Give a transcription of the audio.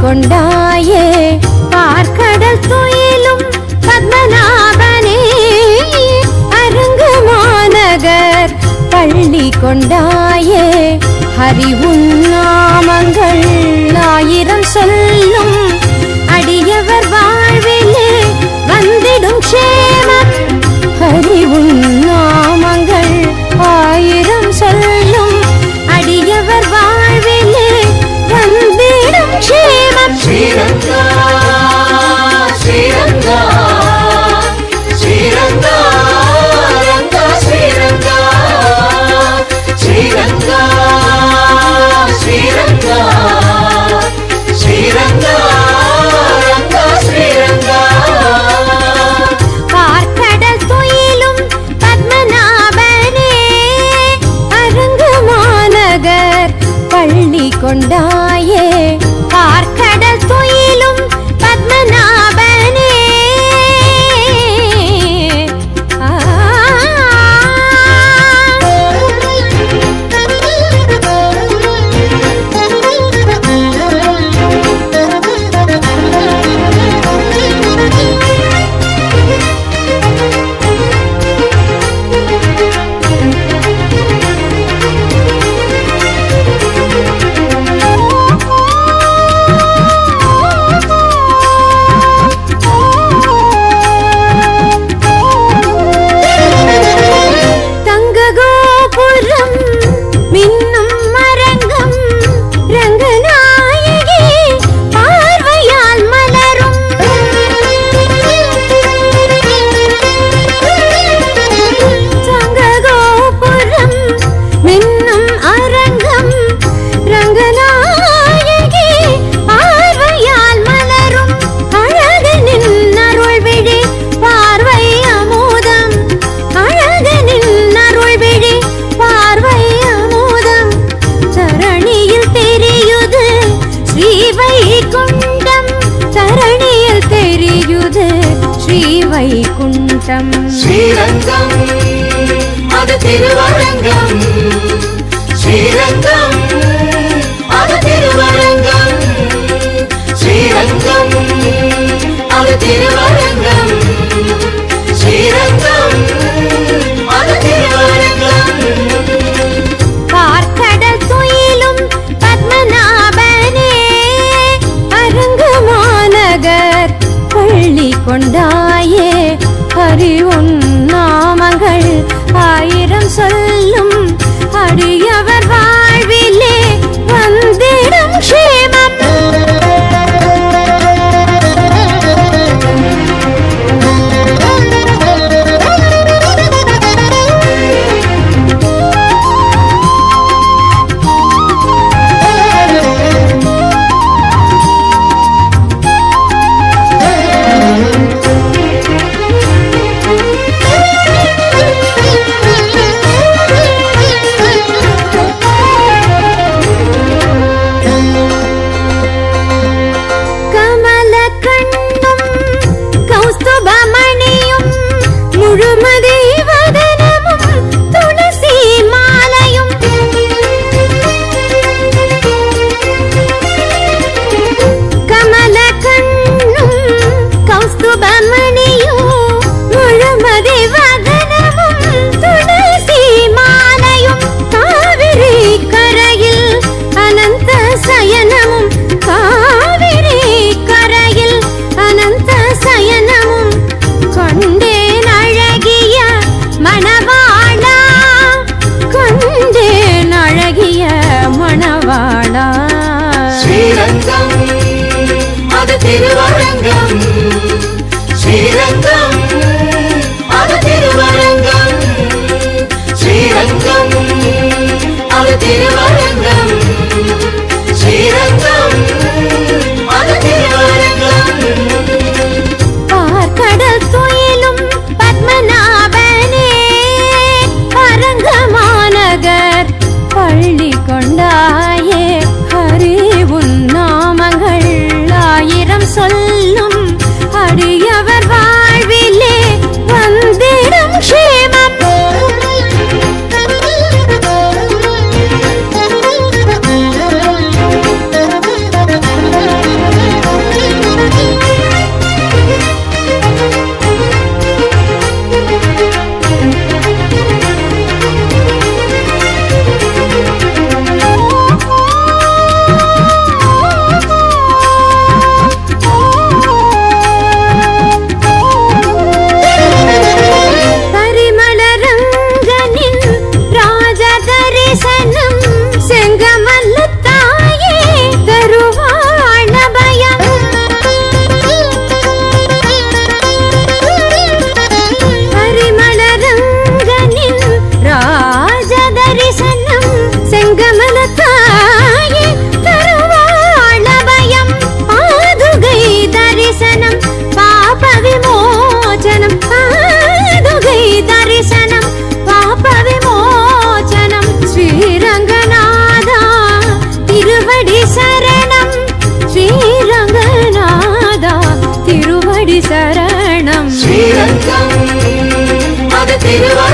கொண்டாயே பார்க்கடல் துயிலும் பத்மநாபனே அரங்கு மாநகர் பள்ளி கொண்டாயே ஹரி உன்னாமங்கள் ஆயிரம் சொல்லும் அடியவர் வாழ்விலே வந்திடும் க்ஷேமம் ஹரி உன்னாமங்கள் ஆயிரம் சொல்லும் அடியவர் வாழ்விலே வந்திடும் க்ஷேமம் ஸ்ரீரங்கா ஸ்ரீரங்கா ஸ்ரீரங்கா ரங்கா ஸ்ரீரங்கா ஸ்ரீரங்கா ஸ்ரீரங்கா ஸ்ரீரங்கா ரங்கா ஸ்ரீரங்கா பார்க்கடல் துயிலும் பத்மநாபனே அரங்கு மாநகர் பள்ளி கொண்டாயே பார்க்கடல் துயிலும் பத்மநாபனே தங்க கோபுரம் மின்னும் மரங்கம் ரங்கநாயகி பார்வையால் மலரும் தங்க கோபுரம் மின்னும் அரங்கம் ரங்கநாயகி பார்வையால் மலரும் அழகு நின்னருள் விழி பார்வை அமுதம் அழகு நின்னருள் விழி பார்வை அமுதம் சரணியில் தெரியுது ஸ்ரீவைகுண்டம் சரணியில் தெரியுது ஸ்ரீவைகுண்டம் ஸ்ரீரங்கம் அது திருவரங்கம் ஸ்ரீரங்கம் அது திருவரங்கம் ஸ்ரீரங்கம் அது திருவரங்கம் ஸ்ரீரங்கம் அது திருவரங்கம் பார்க்கடல் துயிலும் பத்மநாபனே அரங்கு மாநகர் பள்ளி கொண்டாயே ஹரி உன் நாமங்கள் ஆயிரம் சொல்லும் அடியவர் வாழ்விலே வந்திடும் க்ஷேமம் தரிசனம் செங்கமலத்தாயே தருவாளபயம் பாதுகை தரிசனம் பாப விமோச்சனம் பாதுகை தரிசனம் பாப விமோச்சனம் ஸ்ரீரங்கநாதா திருவடி சரணம் ஸ்ரீரங்கநாதா திருவடி சரணம் ஸ்ரீரங்கம் அது திருவரங்கம்